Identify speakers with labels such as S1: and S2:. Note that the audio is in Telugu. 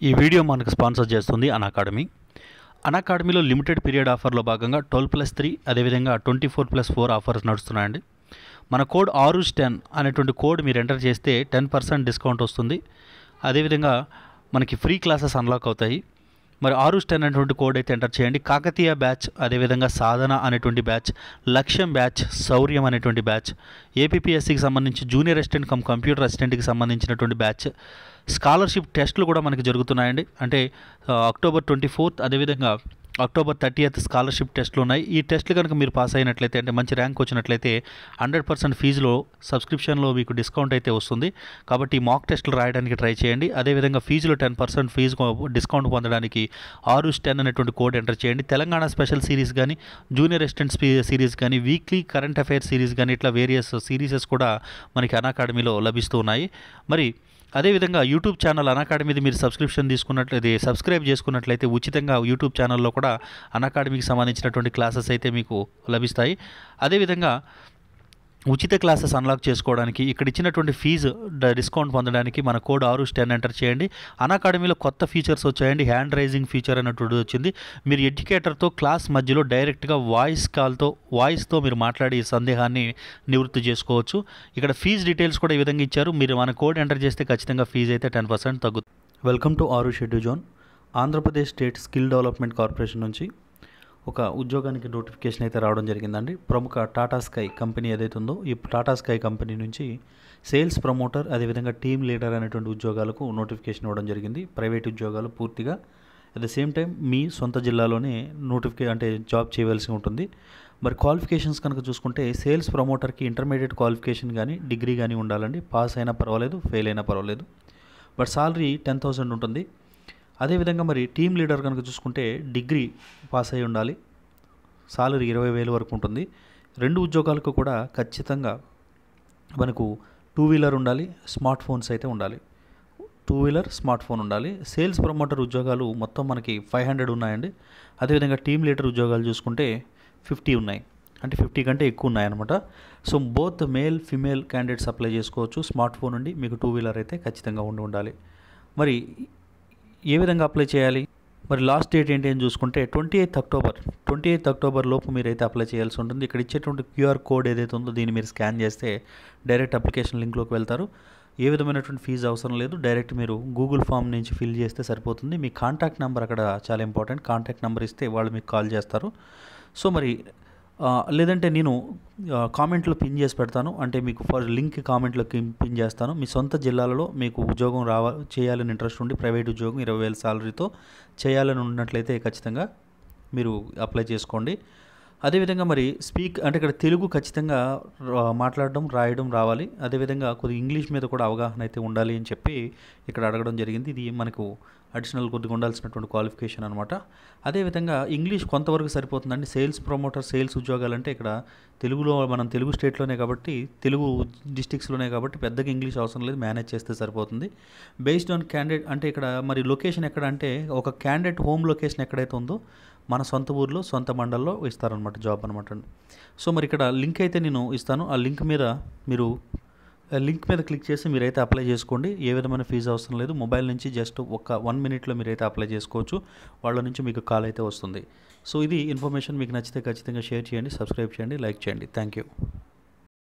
S1: ఈ వీడియో మనకు స్పాన్సర్ చేస్తుంది అన్ అకాడమీ అన్ అకాడమీలో లిమిటెడ్ పీరియడ్ ఆఫర్లో భాగంగా ట్వెల్వ్ ప్లస్ త్రీ అదేవిధంగా twenty four plus four offers నడుస్తున్నాయండి మన కోడ్ ఆరుస్ టెన్ అనేటువంటి కోడ్ మీరు ఎంటర్ చేస్తే టెన్ పర్సెంట్ డిస్కౌంట్ వస్తుంది అదేవిధంగా మనకి ఫ్రీ క్లాసెస్ అన్లాక్ అవుతాయి మరి ఆరుస్ టెన్ అనేటువంటి కోడ్ అయితే ఎంటర్ చేయండి కాకతీయ బ్యాచ్ అదేవిధంగా సాధన అనేటువంటి బ్యాచ్ లక్ష్యం బ్యాచ్ శౌర్యం అనేటువంటి బ్యాచ్ ఏపీఎస్సికి సంబంధించి జూనియర్ అసిస్టెంట్ కమ్ కంప్యూటర్ అసిస్టెంట్కి సంబంధించినటువంటి బ్యాచ్ స్కాలర్షిప్ టెస్టులు కూడా మనకి జరుగుతున్నాయండి అంటే ఆ, అక్టోబర్ ట్వంటీ ఫోర్త్ అదేవిధంగా అక్టోబర్ థర్టీయత్ స్కాలర్షిప్ టెస్టులు ఉన్నాయి ఈ టెస్టులు కనుక మీరు పాస్ అయినట్లయితే అంటే మంచి ర్యాంక్ వచ్చినట్లయితే హండ్రెడ్ పర్సెంట్ ఫీజులో సబ్స్క్రిప్షన్లో మీకు డిస్కౌంట్ అయితే వస్తుంది కాబట్టి మాక్ టెస్టులు రాయడానికి ట్రై చేయండి అదేవిధంగా ఫీజులో టెన్ పర్సెంట్ ఫీజు డిస్కౌంట్ పొందడానికి ఆరుస్ టెన్ అనేటువంటి కోడ్ ఎంటర్ చేయండి తెలంగాణ స్పెషల్ సిరీస్ కానీ జూనియర్ అసిస్టెంట్ సిరీస్ కానీ వీక్లీ కరెంట్ అఫైర్స్ సిరీస్ కానీ ఇట్లా వేరియస్ సిరీసెస్ కూడా మనకి అన్ అకాడమీలో లభిస్తూ ఉన్నాయి మరి అదేవిధంగా యూట్యూబ్ ఛానల్ అన్ అకాడమీది మీరు సబ్స్క్రిప్షన్ తీసుకున్నట్లయితే సబ్స్క్రైబ్ చేసుకున్నట్లయితే ఉచితంగా యూట్యూబ్ ఛానల్లో కూడా అన్ అకాడమీకి సంబంధించినటువంటి క్లాసెస్ అయితే మీకు లభిస్తాయి అదేవిధంగా ఉచిత క్లాసెస్ అన్లాక్ చేసుకోవడానికి ఇక్కడ ఇచ్చినటువంటి ఫీజు డ- డిస్కౌంట్ పొందడానికి మన కోడ్ ఆరు టెన్ ఎంటర్ చేయండి అన్ అకాడమీలో కొత్త ఫీచర్స్ వచ్చాయండి హ్యాండ్ రైజింగ్ ఫీచర్ అన్నటువంటి వచ్చింది మీరు ఎడ్యుకేటర్తో క్లాస్ మధ్యలో డైరెక్ట్గా వాయిస్ కాల్తో వాయిస్తో మీరు మాట్లాడి ఈ సందేహాన్ని నివృత్తి చేసుకోవచ్చు ఇక్కడ ఫీజు డీటెయిల్స్ కూడా ఈ విధంగా ఇచ్చారు మీరు మన కోడ్ ఎంటర్ చేస్తే ఖచ్చితంగా ఫీజు అయితే టెన్ పర్సెంట్ తగ్గుతుంది welcome to our schedule zone Andhra Pradesh state skill development corporation నుంచి ఒక ఉద్యోగానికి నోటిఫికేషన్ అయితే రావడం జరిగిందండి ప్రముఖ టాటా స్కై కంపెనీ ఏదైతే ఉందో ఈ టాటా స్కై కంపెనీ నుంచి సేల్స్ ప్రమోటర్ అదేవిధంగా టీమ్ లీడర్ అనేటువంటి ఉద్యోగాలకు నోటిఫికేషన్ ఇవ్వడం జరిగింది ప్రైవేట్ ఉద్యోగాలు పూర్తిగా అట్ ద సేమ్ టైం మీ సొంత జిల్లాలోనే నోటిఫికే అంటే జాబ్ చేయవలసి ఉంటుంది మరి క్వాలిఫికేషన్స్ కనుక చూసుకుంటే సేల్స్ ప్రమోటర్కి ఇంటర్మీడియట్ క్వాలిఫికేషన్ కానీ డిగ్రీ కానీ ఉండాలండి పాస్ అయినా పర్వాలేదు ఫెయిల్ అయినా పర్వాలేదు బట్ సాలరీ టెన్ థౌసండ్ ఉంటుంది అదేవిధంగా మరి టీమ్ లీడర్ కనుక చూసుకుంటే డిగ్రీ పాస్ అయి ఉండాలి సాలరీ ఇరవై వేలు వరకు ఉంటుంది రెండు ఉద్యోగాలకు కూడా ఖచ్చితంగా మనకు టూ వీలర్ ఉండాలి స్మార్ట్ ఫోన్స్ అయితే ఉండాలి టూ వీలర్ స్మార్ట్ ఫోన్ ఉండాలి సేల్స్ ప్రమోటర్ ఉద్యోగాలు మొత్తం మనకి ఫైవ్ హండ్రెడ్ ఉన్నాయండి అదేవిధంగా టీమ్ లీడర్ ఉద్యోగాలు చూసుకుంటే ఫిఫ్టీ ఉన్నాయి అంటే ఫిఫ్టీ కంటే ఎక్కువ ఉన్నాయన్నమాట so both male female candidates apply చేసుకోవచ్చు స్మార్ట్ ఫోన్ ఉండి మీకు టూ వీలర్ అయితే ఖచ్చితంగా ఉండి ఉండాలి మరి ఏ విధంగా అప్లై చేయాలి మరి లాస్ట్ డేట్ ఏంటి అని చూసుకుంటే twenty eighth October twenty eighth October లోపు మీరైతే అప్లై చేయాల్సి ఉంటుంది ఇక్కడ ఇచ్చేటువంటి క్యూఆర్ కోడ్ ఏదైతే ఉందో దీన్ని మీరు స్కాన్ చేస్తే డైరెక్ట్ అప్లికేషన్ లింక్లోకి వెళ్తారు ఏ విధమైనటువంటి ఫీజు అవసరం లేదు డైరెక్ట్ మీరు గూగుల్ ఫామ్ నుంచి ఫిల్ చేస్తే సరిపోతుంది మీ కాంటాక్ట్ నెంబర్ అక్కడ చాలా ఇంపార్టెంట్ కాంటాక్ట్ నెంబర్ ఇస్తే వాళ్ళు మీకు కాల్ చేస్తారు సో మరి ఆ, లేదంటే నేను ఆ, కామెంట్లో పిన్ చేసి పెడతాను అంటే మీకు ఫర్ లింక్ కామెంట్లో పిన్ చేస్తాను మీ సొంత జిల్లాలలో మీకు ఉద్యోగం రావ చేయాలని ఇంట్రెస్ట్ ఉండి ప్రైవేట్ ఉద్యోగం ఇరవై వేల సాలరీతో చేయాలని ఉన్నట్లయితే ఖచ్చితంగా మీరు అప్లై చేసుకోండి అదేవిధంగా మరి స్పీక్ అంటే ఇక్కడ తెలుగు ఖచ్చితంగా రా- మాట్లాడడం రాయడం రావాలి అదేవిధంగా కొద్దిగా ఇంగ్లీష్ మీద కూడా అవగాహన అయితే ఉండాలి అని చెప్పి ఇక్కడ అడగడం జరిగింది ఇది మనకు అడిషనల్ కొద్దిగా ఉండాల్సినటువంటి క్వాలిఫికేషన్ అనమాట అదేవిధంగా ఇంగ్లీష్ కొంతవరకు సరిపోతుందండి సేల్స్ ప్రమోటర్ సేల్స్ ఉద్యోగాలు అంటే ఇక్కడ తెలుగులో మనం తెలుగు స్టేట్లోనే కాబట్టి తెలుగు డిస్టిక్స్లోనే కాబట్టి పెద్దగా ఇంగ్లీష్ అవసరం లేదు మేనేజ్ చేస్తే సరిపోతుంది బేస్డ్ ఆన్ క్యాండిడేట్ అంటే ఇక్కడ మరి లొకేషన్ ఎక్కడ అంటే ఒక క్యాండిడేట్ హోమ్ లొకేషన్ ఎక్కడైతే ఉందో మన సొంత ఊర్లో సొంత మండల్లో ఇస్తారనమాట జాబ్ అనమాట సో మరి ఇక్కడ లింక్ అయితే నేను ఇస్తాను ఆ లింక్ మీద మీరు ఆ లింక్ మీద క్లిక్ చేసి మీరైతే అప్లై చేసుకోండి ఏ విధమైన ఫీజు అవసరం లేదు మొబైల్ నుంచి జస్ట్ ఒక వన్ మినిట్లో మీరైతే అప్లై చేసుకోవచ్చు వాళ్ళ నుంచి మీకు కాల్ అయితే వస్తుంది సో ఇది ఇన్ఫర్మేషన్ మీకు నచ్చితే ఖచ్చితంగా షేర్ చేయండి సబ్స్క్రైబ్ చేయండి లైక్ చేయండి థ్యాంక్ యూ